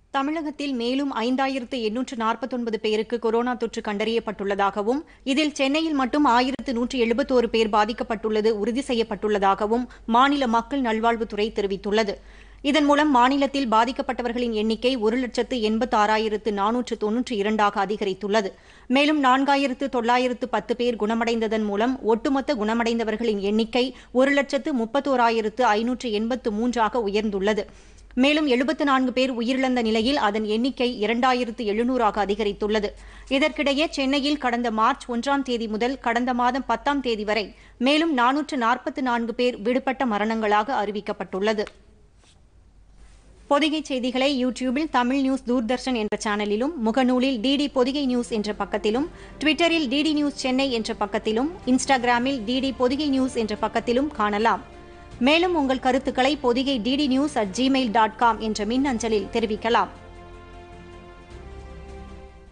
தமிழகத்தில் மேலும் ஐந்தாயிரத்து எண்ணூற்று நாற்பத்தொன்பது பேருக்கு கொரோனா தொற்று கண்டறியப்பட்டுள்ளதாகவும் இதில் சென்னையில் மட்டும் ஆயிரத்து நூற்று எழுபத்தோரு பேர் பாதிக்கப்பட்டுள்ளது உறுதி செய்யப்பட்டுள்ளதாகவும் மாநில மக்கள் நல்வாழ்வுத்துறை தெரிவித்துள்ளது இதன் மூலம் மாநிலத்தில் பாதிக்கப்பட்டவர்களின் எண்ணிக்கை ஒரு லட்சத்து எண்பத்தாறாயிரத்து நானூற்று தொன்னூற்றி இரண்டாக அதிகரித்துள்ளது மேலும் நான்காயிரத்து தொள்ளாயிரத்து பத்து பேர் குணமடைந்ததன் மூலம் ஒட்டுமொத்த குணமடைந்தவர்களின் எண்ணிக்கை ஒரு லட்சத்து முப்பத்தோராயிரத்து ஐநூற்று எண்பத்து மூன்றாக உயர்ந்துள்ளது மேலும் எழுபத்து நான்கு பேர் உயிரிழந்த நிலையில் அதன் எண்ணிக்கை இரண்டாயிரத்து எழுநூறாக அதிகரித்துள்ளது இதற்கிடையே சென்னையில் கடந்த மார்ச் ஒன்றாம் தேதி முதல் கடந்த மாதம் பத்தாம் தேதி வரை மேலும் நானூற்று நாற்பத்து நான்கு பேர் விடுபட்ட மரணங்களாக அறிவிக்கப்பட்டுள்ளது பொதிகை செய்திகளை யூடியூபில் தமிழ் நியூஸ் தூர்தர்ஷன் என்ற சேனலிலும் முகநூலில் டிடி பொதிகை நியூஸ் என்ற பக்கத்திலும் ட்விட்டரில் டிடி நியூஸ் சென்னை என்ற பக்கத்திலும் இன்ஸ்டாகிராமில் டிடி பொதிகை நியூஸ் என்ற பக்கத்திலும் காணலாம் மேலும் உங்கள் கருத்துக்களை Podhigai DD news at Gmail dot com என்ற மின் அஞ்சலில் தெரிவிக்கலாம்